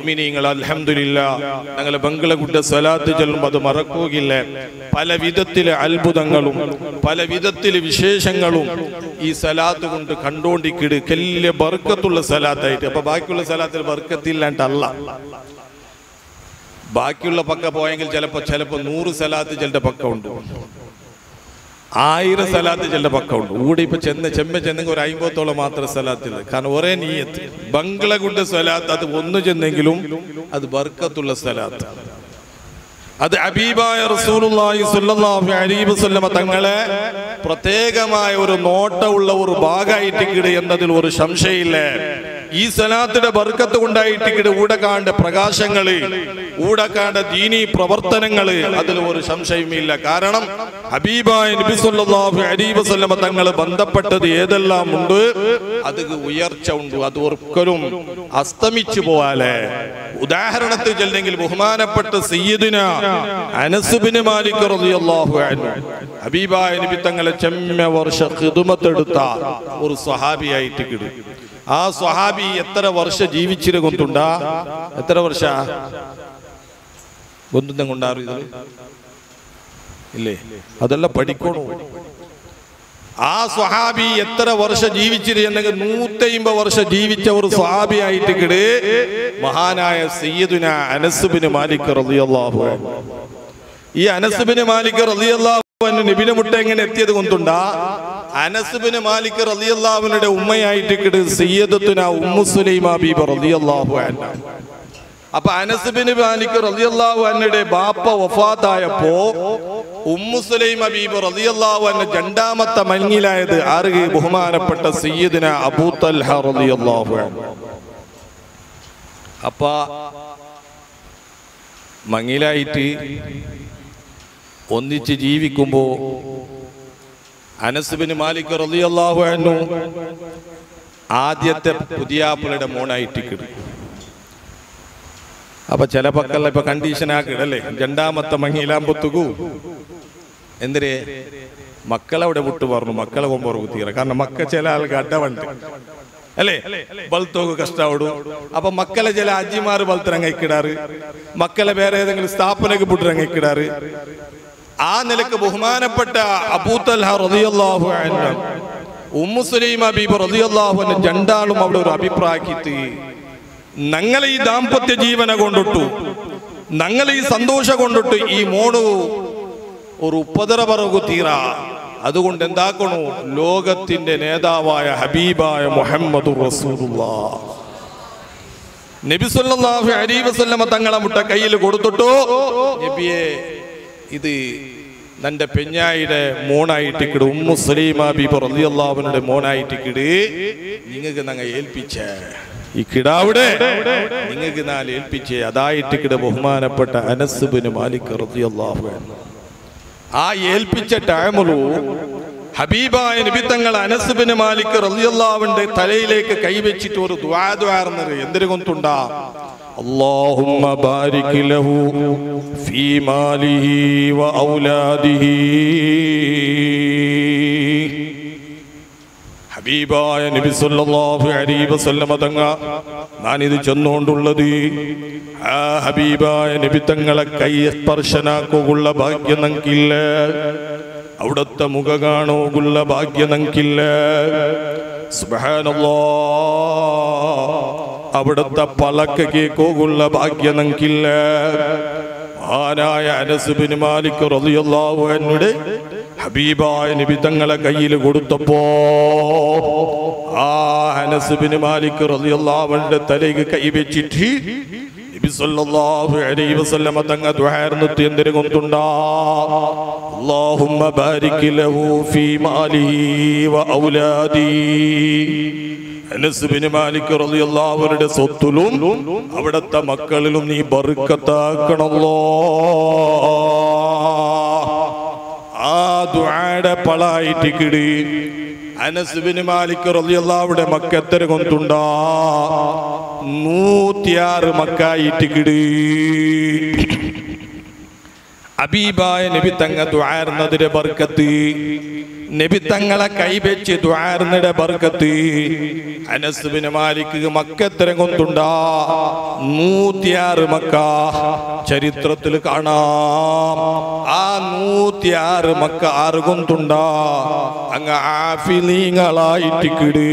മുഅ്മിനീങ്ങൾ അൽഹംദുലില്ല ഞങ്ങളെ ബംഗ്ലകുട്ട സ്വലാത്ത് ചെല്ലുമ്പോൾ അത് മറക്കുകയില്ല പല വിധത്തിലെ അത്ഭുതങ്ങളും പല വിധത്തിലെ വിശേഷങ്ങളും ഈ സലാത്ത് കൊണ്ട് കണ്ടോണ്ടിക്കിട് കല്യ ബർക്കത്തുള്ള സലാത്തായിട്ട് അപ്പൊ ബാക്കിയുള്ള സലാത്തിൽ ബർക്കത്തില്ലാണ്ടല്ല ബാക്കിയുള്ള പക്ക പോയെങ്കിൽ ചിലപ്പോ ചിലപ്പോ നൂറ് സലാത്ത് ചിലന്റെ പക്ക ഉണ്ട് ആയിരം സലാത്ത് ചിലന്റെ പക്ക ഉണ്ട് കൂടെ ഇപ്പൊ ചെന്ന് ചെമ്മ ചെന്നെങ്കിൽ ഒരു അമ്പത്തോളം മാത്രം സലാത്തില്ല കാരണം ഒരേ നീയത്ത് ബംഗ്ലകുണ്ട് സലാത്ത് അത് ഒന്ന് ചെന്നെങ്കിലും അത് ബർക്കത്തുള്ള സലാത്ത് അത് അബീബായ റസൂലുള്ളാഹി സ്വല്ലല്ലാഹു അലൈഹി വസല്ലമ തങ്ങളെ പ്രത്യേകമായ ഒരു നോട്ടമുള്ള ഒരു ഭാഗമായിട്ട് കിട് എന്നതിൽ ഒരു സംശയമില്ല ഈ സലാത്തിന്റെ ബർക്കത്ത് കൊണ്ടായിട്ട് കിട് ഊടക്കാണ്ട പ്രകാശങ്ങള് ഊടക്കാണ്ട ദീനി പ്രവർത്തനങ്ങള് അതിൽ ഒരു സംശയമില്ല കാരണം ഹബീബായ നബി സല്ലല്ലാഹു അലൈഹി വസല്ലമ തങ്ങൾ ബന്ധപ്പെട്ടത് ഏതെല്ലാം ഉണ്ട് അത് ഉയർച്ച ഉണ്ട് അത് ഒരിക്കലും അസ്തമിച്ചു പോവാലേ ഉദാഹരണത്തിൽ ചെല്ലെങ്കിൽ ബഹുമാനപ്പെട്ട സയ്യിദിന അനസുബിന് മാലിക് റളിയല്ലാഹു അൻഹു ഹബീബായ നബി തങ്ങളെ ചെമ്മ വർഷ ഖിദ്മത്തെടുത്ത ഒരു സ്വഹാബിയായിട്ട് കിടി ആ സ്വഹാബി എത്ര വർഷം ജീവിച്ചിര കൊണ്ടുണ്ടാ എത്ര വർഷ ഒന്നും കൊണ്ടാറ് ഇത് ഇല്ലേ അതെല്ലാം പഠിക്കണോ ആ സ്വഹാബി എത്ര വർഷം ജീവിച്ചിരി എന്നെങ്കിൽ നൂറ്റമ്പത് വർഷം ജീവിച്ച ഒരു സ്വഹാബി ആയിട്ട് കിട് മഹാനായ സയ്യിദുന അനസുബിന് മാലിക് റളിയല്ലാഹു അൻഹു ഈ അനസുബിന് മാലിക് റളിയല്ലാഹു അൻഹു നബിനെ മുട്ട എങ്ങനെ എത്തിയത് കൊണ്ടുണ്ടാ അനസുബിന് മാലിക് റളിയല്ലാഹുവിനുടെ ഉമ്മയായിട്ട് കിട് സയ്യിദത്തുന ഉമ്മു സുലൈമ ബീബി റളിയല്ലാഹു അൻഹ അപ്പൊ അനസുബിന് മാലിക് റളിയല്ലാഹു അൻഹയുടെ ബാപ്പ വഫാത്തായപ്പോ ഉമ്മു സുലൈം ഹബീബ് റളിയല്ലാഹു അൻഹ രണ്ടാമത്തെ മഞ്ഞിലായത് ആറ് ബഹുമാനപ്പെട്ട സയ്യിദിന അബൂ തൽഹ റളിയല്ലാഹു അൻഹു അപ്പ മങ്ങിലായിട്ട് ഒന്നിച്ച് ജീവിക്കുമ്പോ അനസുബിന് മാലിക് റളിയല്ലാഹു അൻഹു ആദ്യത്തെ പുതിയാപ്പിളുടെ മോണായിട്ട് കിടും അപ്പൊ ചില പക്കല്ല ഇപ്പൊ കണ്ടീഷൻ ആക്കിടല്ലേ രണ്ടാമത്തെ മങ്ങിയിലാമ്പത്തുകു എന്തിരെ മക്കളവിടെ വിട്ടു പറഞ്ഞു മക്കളെ കൊമ്പോർ കുത്തിയറ കാരണം മക്ക ചില ആൾക്ക് അഡവണ്ട് അല്ലേ ബൾത്തോക്ക് കഷ്ടാവിടും അപ്പൊ മക്കളെ ചില അജിമാർ ബൾത്തിറങ്ങിക്കിടാറ് മക്കളെ വേറെ ഏതെങ്കിലും സ്ഥാപനക്ക് വിട്ടിറങ്ങിക്കിടാറ് ആ നിലക്ക് ബഹുമാനപ്പെട്ട അബൂത്തൽഹ റളിയല്ലാഹു അൻഹു ഉമ്മു സുലൈമ ബീബി റളിയല്ലാഹു അൻഹു രണ്ടാളും അവിടെ ഒരു അഭിപ്രായക്കിത്ത് ഞങ്ങളെ ഈ ദാമ്പത്യ ജീവന കൊണ്ടിട്ടു ഞങ്ങളെ ഈ സന്തോഷം കൊണ്ടിട്ട് ഈ മോണു ഒരു ഉപദ്ര പറകു തീറ അതുകൊണ്ട് എന്താക്കണു ലോകത്തിന്റെ നേതാവായ ഹബീബായ മുഹമ്മദ് നബി സല്ലല്ലാഹു അലൈഹി വസല്ലമ തങ്ങളെ മുട്ട കയ്യിൽ കൊടുത്തിട്ടു നബിയെ ഇത് തന്റെ പെഞ്ഞായിയുടെ മോണായിട്ട് കിട് ഉമ്മു സലീമ ബീബി റളിയല്ലാഹുവിനുടെ മോണായിട്ട് കിട് നിങ്ങൾക്ക് ഞങ്ങൾ ഏൽപ്പിച്ച ഈ കിടാവിടെ നിങ്ങൾക്ക് നാല് ഏൽപ്പിച്ച് അതായിട്ട് കിട ബഹുമാനപ്പെട്ട അനസുബിന് മാലിക് റളിയല്ലാഹു അൻഹു ആ ഏൽപ്പിച്ച ടൈമിലു ഹബീബായ നിബിത്തങ്ങൾ അനസുബിന് മാലിക് റളിയല്ലാഹുവിന്റെ തലയിലേക്ക് കൈവച്ചിട്ട് ഒരു ദ്വാ ദ്വാർന്നത് എന്തിനു കൊണ്ടുണ്ടാ اللهم بارك له في ماله وأولاده ഹബീബായ നബി സല്ലല്ലാഹു അലൈഹി വസല്ലമ തങ്ങ ഞാനിത് ചെന്നുകൊണ്ടുള്ളത് ആ ഹബീബായ നബി തങ്ങളെ കൈ സ്പർശനാക്കുള്ള ഭാഗ്യം നമുക്കില്ല അവിടുത്തെ മുഖ കാണുകയുള്ള ഭാഗ്യം നമുക്കില്ല സുബ്ഹാനല്ലാ അവിടുത്തെ പളക്ക കേൾക്കുള്ള ഭാഗ്യം നമുക്കില്ല മഹാനായ അനസുബിന് മാലിക് റളിയല്ലാഹു അൻഹുടെ ഹബീബായ നബി തങ്ങളെ കയ്യിൽ കൊടുത്തപ്പോ ആ അനസുബിന് മാലിക് റളിയല്ലാഹുവിന്റെ തലയ്ക്ക് കൈവച്ചിട്ട് നബി സല്ലല്ലാഹു അലൈഹി വസല്ലമ തങ്ങ ദുആർന്നിട്ട് എന്തിനു കൊണ്ടുണ്ടാ അല്ലാഹുമ്മ ബാരിക് ലഹു ഫീ മാലിഹി വ ഔലാദി അനസുബിന് മാലിക് റളിയല്ലാഹുവിന്റെ സ്വത്തിലും അവിടുത്തെ മക്കളിലും നീ ബർക്കത്താക്കണല്ലോ ആ ദുആടെ പളായിട്ട് കിടി അനസുബിന് മാലിക് റളിയല്ലാഹുവിന്റെ മക്കത്തര കൊണ്ടുണ്ടാ നൂറ്റിയാറ് മക്കായിട്ട് കിടി അബീബായ നബി തങ്ങ ദ്വാരുന്നതിന്റെ ബർക്കത്ത് നബി തങ്ങളെ കൈവച്ച് ദ്വാർന്നിടെ ബർക്കത്ത് അനസുബിന് മാലിക്ക് മക്കത്തരം കൊണ്ടുണ്ടാ നൂറ്റിയാറ് മക്ക ചരിത്രത്തിൽ കാണാം ആ നൂറ്റിയാറ് മക്ക ആറ് കൊണ്ടുണ്ടാ അങ്ങ് ആഫിലീങ്ങളായിട്ട് കിടേ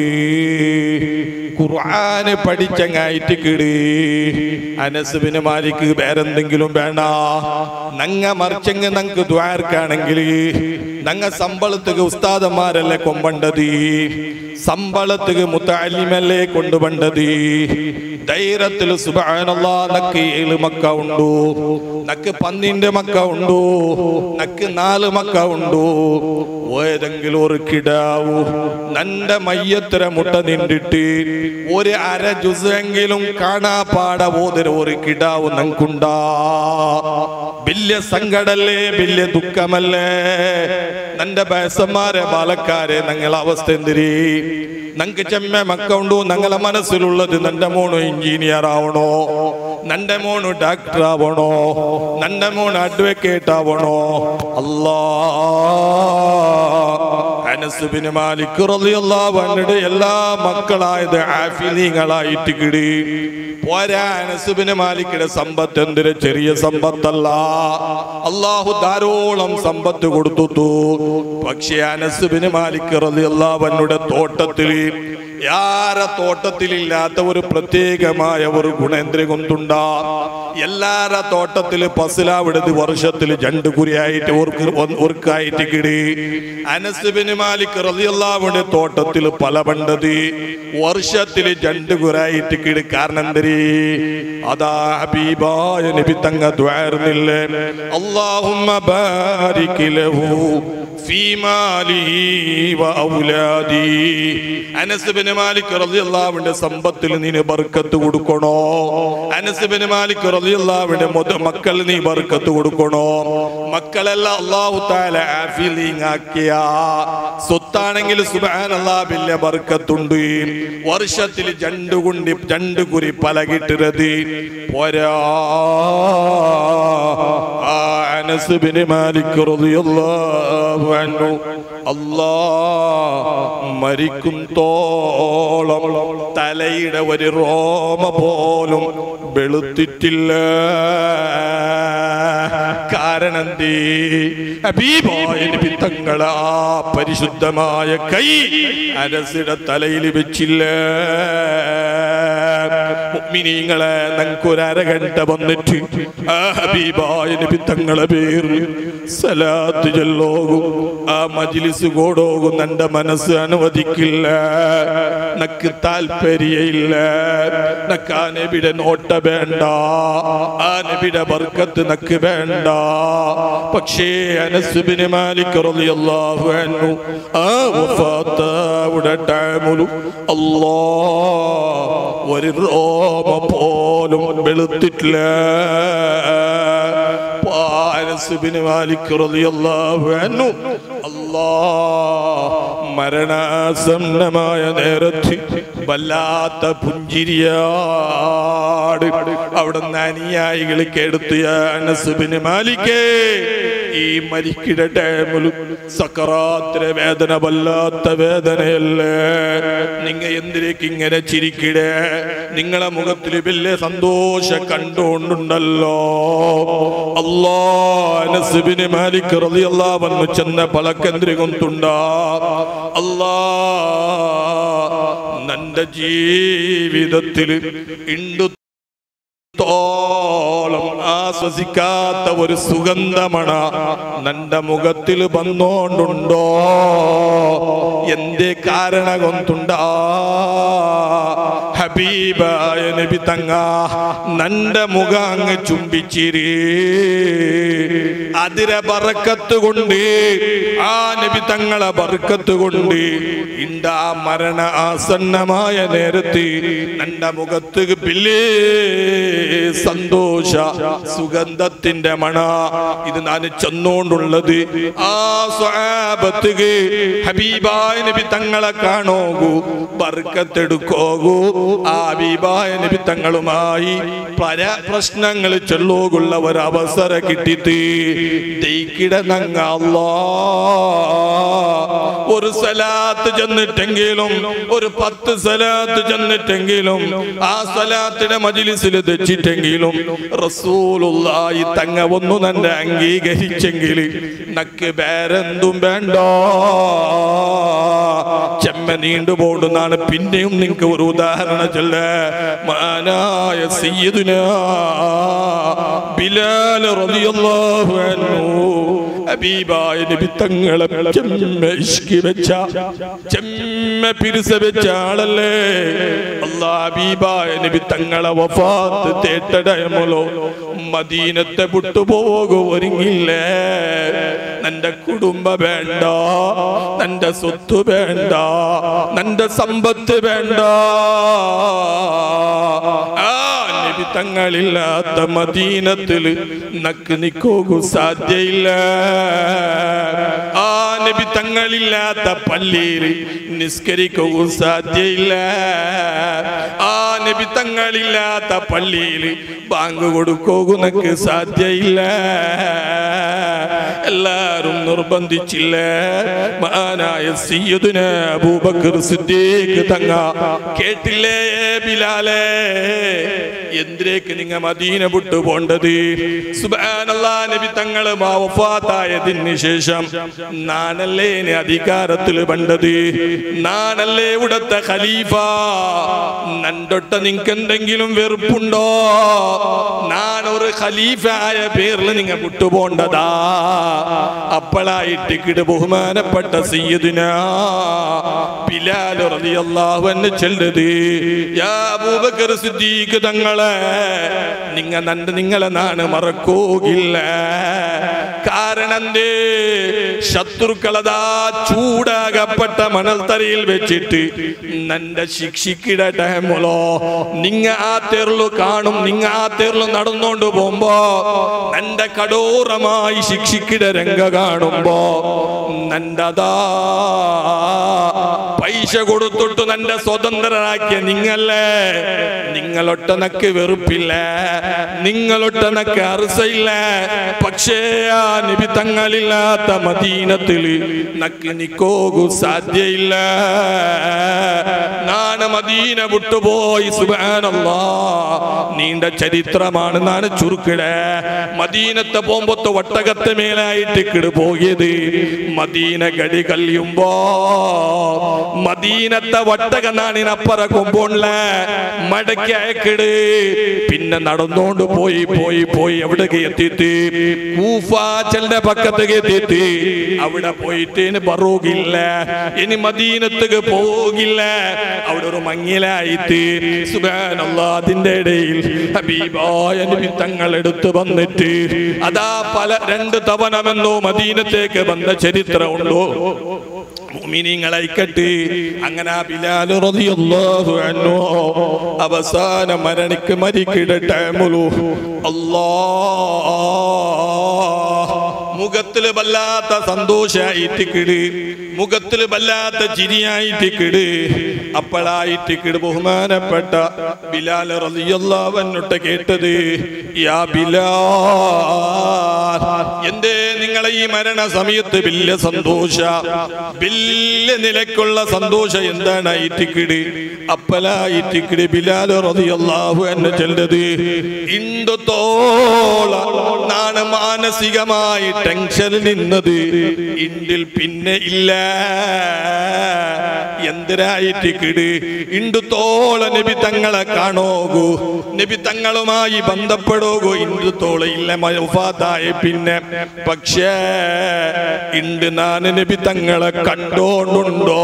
ഖുർആന് പഠിച്ചങ്ങായിട്ട് കിടേ അനസുബിന് മാലിക്ക് വേറെന്തെങ്കിലും വേണ്ട നങ്ങ മറിച്ചങ്ങ് നങ്ങക്ക് ദ്വാർക്കാണെങ്കിൽ നങ്ങ സമ്പളത്തുക്ക് ഉസ്താദന്മാരല്ലേ കൊമ്പണ്ടത് സമ്പളത്തുക്ക് മുത്താലിമല്ലേ കൊണ്ടുപണ്ടത് ധൈര്യത്തിൽ സുബാനല്ലാ നക്ക് ഏഴ് മക്ക ഉണ്ടു നക്ക് പന്നിന്റെ മക്ക ഉണ്ടു നക്ക് നാല് മക്ക ഉണ്ടു ഏതെങ്കിലും ഒരു കിടാവു നന്റെ മയ്യത്തിര മുട്ട നിണ്ടിട്ട് ഒരു അര ജുസെങ്കിലും കാണാ പാട പോതിര ഒരു കിടാവ് നങ്കുണ്ടാ വലിയ സങ്കടല്ലേ വലിയ ദുഃഖമല്ലേ നന്റെ ബയസന്മാരെ ബാലക്കാരെ ഞങ്ങളെ അവസ്ഥ എന്തിരി നങ്ക് ചെമ്മ മക്കളുണ്ടോ ഞങ്ങളെ മനസ്സിലുള്ളത് നന്റെ മോണ് എഞ്ചിനീയർ ആവണോ നന്റെ മോണ് ഡോക്ടർ ആവണോ നന്റെ മോണ് അഡ്വക്കേറ്റ് ആവണോ അല്ലാ അനസുബിന് മാലിക് റളിയല്ലാഹു അൻഹുടെ എല്ലാ മക്കളായത് ആഫിലീങ്ങളായിട്ട് കിടി പോരാ അനസുബിന് മാലിക്കിന്റെ സമ്പത്ത് എന്തൊരു ചെറിയ സമ്പത്തല്ല അള്ളാഹു ധാരോളം സമ്പത്ത് കൊടുത്തു പക്ഷേ അനസുബിന് മാലിക് റളിയല്ലാഹു അൻഹുടെ തോട്ടത്തിൽ യാരെ തോട്ടത്തിലില്ലാത്ത ഒരു പ്രത്യേകമായ ഒരു ഗുണേന്ദ്ര കൊണ്ടുണ്ടാ എല്ലാര തോട്ടത്തില് പസിലാവിടത് വർഷത്തിൽ രണ്ട് കുരിയായിട്ട് ഒർക്കായിട്ട് കിടി അനസുബിന് മാലിക് റളിയല്ലാഹുവിന്റെ തോട്ടത്തിൽ പല പണ്ടത് വർഷത്തിൽ രണ്ട് കുരായിട്ട് കിടി കാരണം എന്തരി അതാ ഹബീബായ നബി തങ്ങ ദ്വാർന്നില്ലേ അല്ലാഹുമ്മ ബാരിക് ലഹു ഫീ മാലിഹി വ ഔലാദി അനസ് ബിൻ മാലിക് റളിയല്ലാഹുവിന്റെ സമ്പത്തിൽ നീ ബർക്കത്ത് കൊടുക്കണോ അനസ് ബിൻ മാലിക് റളിയല്ലാഹുവിന്റെ മുത മക്കൾ നീ ബർക്കത്ത് കൊടുക്കണോ മക്കളെല്ലാം അല്ലാഹു തആല ആഫിലിങ് ആക്കിയ സ്വത്താണെങ്കിൽ സുബ്ഹാനല്ലാഹ് വലിയ ബർക്കത്തുണ്ട് വർഷത്തിൽ രണ്ട് കുണ്ടി രണ്ട് കുരി പലകിട്ടത് പോരാ ആ അനസ് ബിൻ മാലിക് റളിയല്ലാഹു അൻഹു അല്ലാ മരിക്കും തോളം തലയുടെ ഒരു റോമ പോലും വെളുത്തിട്ടില്ല കാരണം എന്തേ ഹബീബായ നബി തങ്ങളെ ആ പരിശുദ്ധമായ കൈ അരസിയുടെ തലയിൽ വെച്ചില്ല മുഅ്മിനീങ്ങളെ ഞങ്ങൾക്കൊരു അരഗണ്ട വന്നിട്ട് ആ ഹബീബായ നബി തങ്ങളെ പേര് സലാത്ത് ചൊല്ലോകും ആ മജ്ലിസ് കോടോകും എന്റെ മനസ്സ് അനുവദിക്കില്ല നക്ക് താല്പര്യയില്ല നക്ക് ആ നബിയുടെ നോട്ട വേണ്ട ആ നബിയുടെ ബർക്കത്ത് നക്ക് വേണ്ട പക്ഷേ അനസുബിന് മാലിക് റളിയല്ലാഹു അൻഹു ആ വഫാത്തയുടെ ടൈമിലും അല്ലാ ഒരു റോമ പോലും വെളുത്തിട്ടില്ല അനസുബിന് മാലിക് റളിയല്ലാഹു അൻഹു അല്ലാ മരണാസന്നമായ നേരത്ത് വല്ലാത്ത പുഞ്ചിരിയാട് അവിടുന്ന് അനുയായികൾക്ക് എടുത്തിയ അനസുബിന് മാലിക്കേ ഈ മരിക്കിട ടൈമിലും സക്കറാത്തിലെ വേദന വല്ലാത്ത വേദനയല്ലേ നിങ്ങ എന്തിലേക്ക് ഇങ്ങനെ ചിരിക്കിടേ നിങ്ങളെ മുഖത്തിൽ വലിയ സന്തോഷം കണ്ടുകൊണ്ടുണ്ടല്ലോ അല്ലാ അനസുബിന് മാലിക് റളിയല്ലാഹു അൻഹു ചെന്ന പളക്കെന്തിരി കൊണ്ടുണ്ടാ അല്ലാ നന്റെ ജീവിതത്തിൽ ഇണ്ടു തോളം ആശ്വസിക്കാത്ത ഒരു സുഗന്ധമണ നന്റെ മുഖത്തിൽ വന്നോണ്ടുണ്ടോ എന്തേ കാരണ കൊണ്ടുണ്ടാ ഹബീബായ നബി തങ്ങ നന്റെ മുഖം അങ്ങ് ചുംബിച്ചിരി അതിരെ ബറക്കത്ത് കൊണ്ട് ആ നബി തങ്ങളെ ബർക്കത്ത് കൊണ്ട് ഇണ്ടാ മരണ ആസന്നമായ നേരത്ത് നന്റെ മുഖത്ത് പില്ലേ സന്തോഷ സുഗന്ധത്തിന്റെ മണ ഇത് ഞാൻ ചെന്നോണ്ടുള്ളത് ആ സ്വഹാബത്തുക്ക് ഹബീബായ നബി തങ്ങളെ കാണോകൂ ബർക്കത്തെടുക്കോകൂ ആ ഹബീബായ നബി തങ്ങളുമായി പല പ്രശ്നങ്ങൾ ചൊല്ലോകുള്ള ഒരു അവസരം കിട്ടിത്ത് ദൈക്കിടനങ്ങ ഒരു സലാത്ത് ചെന്നിട്ടെങ്കിലും ഒരു പത്ത് സലാത്ത് ചെന്നിട്ടെങ്കിലും ആ സലാത്തിന്റെ മജിലിസിൽ തെച്ചിട്ടെങ്കിലും റസൂലുള്ളായി തങ്ങ ഒന്നു തന്നെ അംഗീകരിച്ചെങ്കിൽ നക്ക് വേറെന്തും വേണ്ട ചെമ്മ നീണ്ടു പോടുന്നാണ് പിന്നെയും നിങ്ങൾക്ക് ഒരു ഉദാഹരണം ചൊല്ല മാനായ സയ്യിദുന ബിലാൽ റളിയല്ലാഹു അൻഹു ഹബീബായ നബി തങ്ങളെ ചെമ്മ ഇഷ്കി വെച്ച ചെമ്മ പിരിസ വെച്ച ആളല്ലേ അല്ലാ ഹബീബായ നബി തങ്ങളെ വഫാത്ത് തേട്ടടയമല്ലോ മദീനത്തെ വിട്ടുപോകു ഒരുങ്ങില്ലേ നിന്റെ കുടുംബ വേണ്ട നിന്റെ സ്വത്ത് വേണ്ട നിന്റെ സമ്പത്ത് വേണ്ട ആ നബി തങ്ങളില്ലാത്ത മദീനത്തിൽ നക്ക് നിക്കോകു സാധ്യയില്ല ആ നബി തങ്ങളില്ലാത്ത പള്ളിയിൽ നിസ്കരിക്കൂ സാധ്യയില്ല ആ നബി തങ്ങളില്ലാത്ത പള്ളിയിൽ ബാങ്ക് കൊടുക്കൂ നക്ക് സാധ്യയില്ല എല്ലാരും നിർബന്ധിച്ചില്ല മഹാനായ സയ്യിദുന അബൂബക്കർ സിദ്ദീഖ് തങ്ങ കേട്ടില്ലേ ബിലാലേ എന്തിലേക്ക് നിങ്ങ മദീന വിട്ടു പോണ്ടത് സുബ്ഹാനല്ലാ നബി തങ്ങള് വഫാത്തായതിന് ശേഷം നാനല്ലേ ഇനി അധികാരത്തിൽ പണ്ടത് നാനല്ലേ ഇവിടത്തെ ഖലീഫ നണ്ടൊട്ട നിങ്ങക്ക് എന്തെങ്കിലും വെറുപ്പുണ്ടോ ഞാൻ ഒരു ഖലീഫ ആയ പേരിൽ നിങ്ങ വിട്ടുപോണ്ടതാ അപ്പോഴായിട്ട് കിട് ബഹുമാനപ്പെട്ട സയ്യിദിന ബിലാൽ റളിയല്ലാഹു അൻഹു ചെല്ലത് യാ അബൂബക്കർ സിദ്ദീഖ് തങ്ങളെ നിങ്ങ നണ്ട് നിങ്ങളെ നാണ് മറക്കൂകില്ല കാരണം എന്തേ ശത്രുക്കളതാ ചൂടാകപ്പെട്ട മണൽത്തരയിൽ വെച്ചിട്ട് നന്റെ ശിക്ഷിക്കിട ടൈമുലോ നിങ്ങ ആ തേർലു കാണും നിങ്ങ ആ തേർലു നടന്നോണ്ട് പോകുമ്പോ നന്റെ കടോറമായി ശിക്ഷിക്കിട രംഗ കാണുമ്പോ നന്റതാ പൈസ കൊടുത്തിട്ട് നന്റെ സ്വതന്ത്രരാക്കിയ നിങ്ങളെ നിങ്ങളൊട്ടനക്ക് വെറുപ്പില്ല നിങ്ങളൊട്ടനക്ക് അറുസയില്ല പക്ഷേ ആ നിബിത്തങ്ങളില്ലാത്ത മദീനത്തിൽ നക്ക് നിക്കോകു സാധ്യയില്ല നാണ് മദീന വിട്ടുപോയി സുബാനല്ലാ നീണ്ട ചരിത്രമാണ് നാണ് ചുരുക്കിട മദീനത്തെ പോകുമ്പോ ഒട്ടകത്തെ മേലായിട്ട് കിട് പോയത് മദീന ഗടി കല്യുമ്പോ മദീനത്തെ ഒട്ടക നാണിനപ്പുറ കൊമ്പോണില്ല മടക്കി അയക്കിട് പിന്നെ നടന്നോണ്ട് പോയി പോയി പോയി എവിടേക്ക് എത്തിയിട്ട് കൂഫാച്ചലിന്റെ പക്കത്തേക്ക് എത്തിയിട്ട് അവിടെ പോയിട്ട് ഇനി ബറൂകില്ല ഇനി മദീനത്തേക്ക് പോകില്ല അവിടെ ഒരു മങ്ങിലായിട്ട് സുബാനല്ലാ അതിന്റെ ഇടയിൽ ഹബീബായ നബി തങ്ങൾ എടുത്തു വന്നിട്ട് അതാ പല രണ്ട് തവണമെന്നോ മദീനത്തേക്ക് വന്ന ചരിത്രമുണ്ടോ മുഅ്മിനീങ്ങളായിക്കട്ടെ അങ്ങനെ ആ ബിലാൽ റളിയല്ലാഹു അൻഹു അവസാന മരണിക്ക് മരിക്കിടട്ടെ മുലു അല്ലാഹ് മുഖത്തില് വല്ലാത്ത സന്തോഷായിട്ട് കിട് മുഖത്തില് വല്ലാത്ത ചിരിയായിട്ട് കിട് അപ്പോഴായിട്ട് കിട് ബഹുമാനപ്പെട്ട ബിലാൽ റളിയല്ലാഹുവിനൊട്ട് കേട്ടത് യാ ബിലാൽ എന്തേ നിങ്ങളെ ഈ മരണ സമയത്ത് വലിയ സന്തോഷ വലിയ നിലക്കുള്ള സന്തോഷം എന്താണ് ഇറ്റിക്കിട് അപ്പലായിട്ടിക്കിട് ബിലാൽ റളിയല്ലാഹു എന്നെ ചെല്ലത് ഇണ്ടത്തോള നാണ് മാനസികമായി ടെൻഷനിൽ നിന്നത് ഇണ്ടിൽ പിന്നെ ഇല്ല എന്തിനായിട്ടിക്കിട് ഇണ്ടുത്തോള നബി തങ്ങളെ കാണോകൂ നബി തങ്ങളുമായി ബന്ധപ്പെടോകൂ ഇണ്ടുത്തോള ഇല്ല മൗഫാത്തായ പിന്നെ പക്ഷേ ഇണ്ട് ഞാൻ നബി തങ്ങളെ കണ്ടോണ്ടുണ്ടോ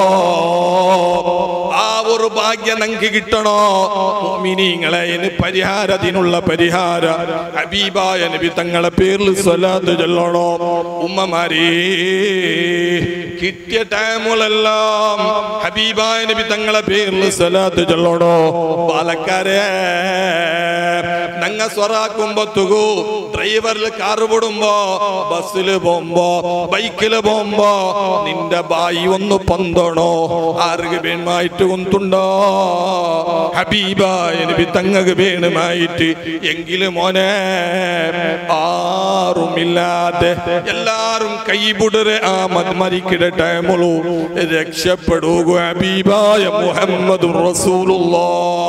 ആ ഒരു ഭാഗ്യം നമുക്ക് കിട്ടണോ മോമിനിങ്ങളെ ഇനി പരിഹാര അതിനുള്ള പരിഹാര ഹബീബായ നബി തങ്ങളെ പേരിൽ സ്വലാത്ത് ചൊല്ലണോ ഉമ്മമാരേ കിട്ടിയ ടൈമുകളെല്ലാം ഹബീബായ നബി തങ്ങളെ പേരിൽ സ്വലാത്ത് ചൊല്ലണോ പാലക്കാരെ ഞങ്ങൾ ഞങ്ങ സ്വറാക്കുമ്പോ തുകു ഡ്രൈവറിൽ കാറ് വിടുമ്പോ ബസ്സില് പോകുമ്പോ ബൈക്കില് പോകുമ്പോ നിന്റെ ബായി ഒന്ന് പന്തണോ ആർക്ക് വേണമായിട്ട് കൊന്തുണ്ടോ ഹബീബായ നബി തങ്ങക്ക് വേണമായിട്ട് എങ്കിലും മോനെ ആറുമില്ലാതെ എല്ലാരും കൈപുടരെ ആ മരിക്കിട ടൈമുള്ളൂ രക്ഷപ്പെടുക ഹബീബായ മുഹമ്മദ് റസൂലുള്ള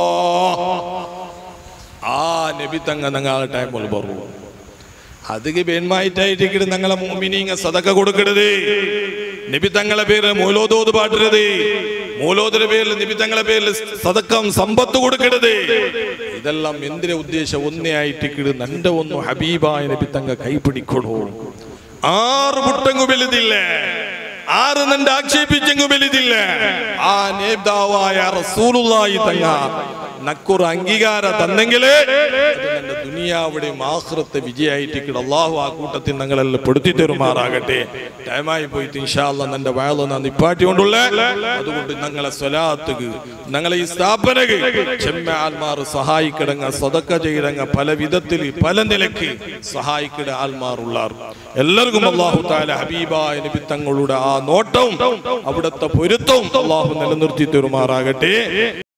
ആ നബി തങ്ങ ഞങ്ങളെ ടൈമുള്ള പറഞ്ഞു അതിക്ക് പേന്മായിട്ടായിട്ട് ഞങ്ങളെ മോമിനിങ്ങ സതക്ക കൊടുക്കരുത് നബി തങ്ങളെ പേരിൽ മൂലോദോത് പാട്ടരുത് മൂലോദിന്റെ പേരിൽ നബി തങ്ങളെ പേരിൽ സതക്കം സമ്പത്ത് കൊടുക്കരുത് ഇതെല്ലാം എന്തിനെ ഉദ്ദേശം ഒന്നേ ആയിട്ട് നന്റെ ഒന്നു ഹബീബായ നബി തങ്ങ കൈപിടിക്കണോ ആറ് പുട്ടങ്ങു വലുതില്ല ആറ് നിന്റെ ആക്ഷേപിച്ചെങ്കു വലുതില്ല ആ നേതാവായ റസൂലുള്ളാഹി തങ്ങ നക്കുറ അംഗീകാര തന്നെങ്കിലേ അത് നിന്റെ ദുനിയാവിടെയും ആഹ്റത്തെ വിജയായിട്ട് അള്ളാഹു ആ കൂട്ടത്തിൽ ഞങ്ങളെല്ലാം പെടുത്തി തരുമാറാകട്ടെ ടൈമായി പോയിട്ട് ഇൻഷാല്ല നിന്റെ വയലോ നാ നിപ്പാട്ടി കൊണ്ടുള്ള അതുകൊണ്ട് ഞങ്ങളെ സ്വലാത്തുക്ക് ഞങ്ങളെ ഈ സ്ഥാപനക്ക് ചെമ്മ ആൽമാർ സഹായിക്കിടങ്ങ സ്വതക്ക ചെയ്തങ്ങ പല വിധത്തിൽ പല നിലക്ക് സഹായിക്കിട ആൽമാറുള്ളാർ എല്ലാവർക്കും അള്ളാഹു താല ഹബീബായ നബി തങ്ങളുടെ ആ നോട്ടവും അവിടുത്തെ പൊരുത്തവും അള്ളാഹു നിലനിർത്തി തരുമാറാകട്ടെ